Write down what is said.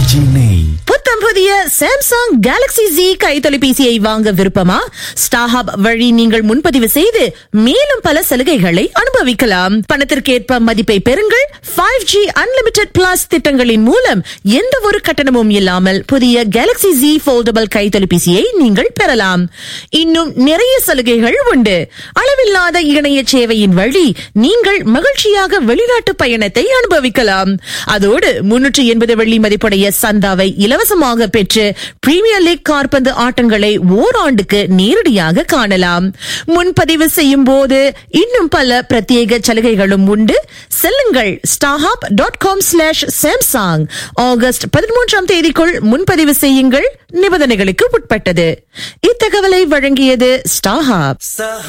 RKG நெய் புத்தம் புதிய சாம்சங் கேலக்ஸி Z கை தொலைபேசியை வாங்க விருப்பமா ஸ்டாஹப் வழி நீங்கள் முன்பதிவு செய்து மேலும் பல சலுகைகளை அனுபவிக்கலாம் பணத்திற்கேற்ப மதிப்பை பெறுங்கள் ஃபைவ் ஜி அன்லிமிடெட் பிளாஸ் திட்டங்களின் மூலம் எந்த ஒரு கட்டணமும் இல்லாமல் புதிய கேலக்ஸி Z போல்டபிள் கை தொலைபேசியை நீங்கள் பெறலாம் இன்னும் நிறைய சலுகைகள் உண்டு அளவில்லாத இணைய சேவையின் வழி நீங்கள் மகிழ்ச்சியாக வெளிநாட்டு பயணத்தை அனுபவிக்கலாம் அதோடு முன்னூற்றி எண்பது வெள்ளி மதிப்புடைய சந்தாவை இலவசமாக பெற்று பிரீமியர் லீக் கார்பந்து ஆட்டங்களை ஓராண்டுக்கு நேரடியாக காணலாம் முன்பதிவு செய்யும் போது இன்னும் பல பிரத்யேக சலுகைகளும் உண்டு செல்லுங்கள் ஸ்டாஹாப் dot com slash Samsung August பதிமூன்றாம் தேதிக்குள் முன்பதிவு செய்யுங்கள் நிபந்தனைகளுக்கு உட்பட்டது இத்தகவலை வழங்கியது ஸ்டாஹாப்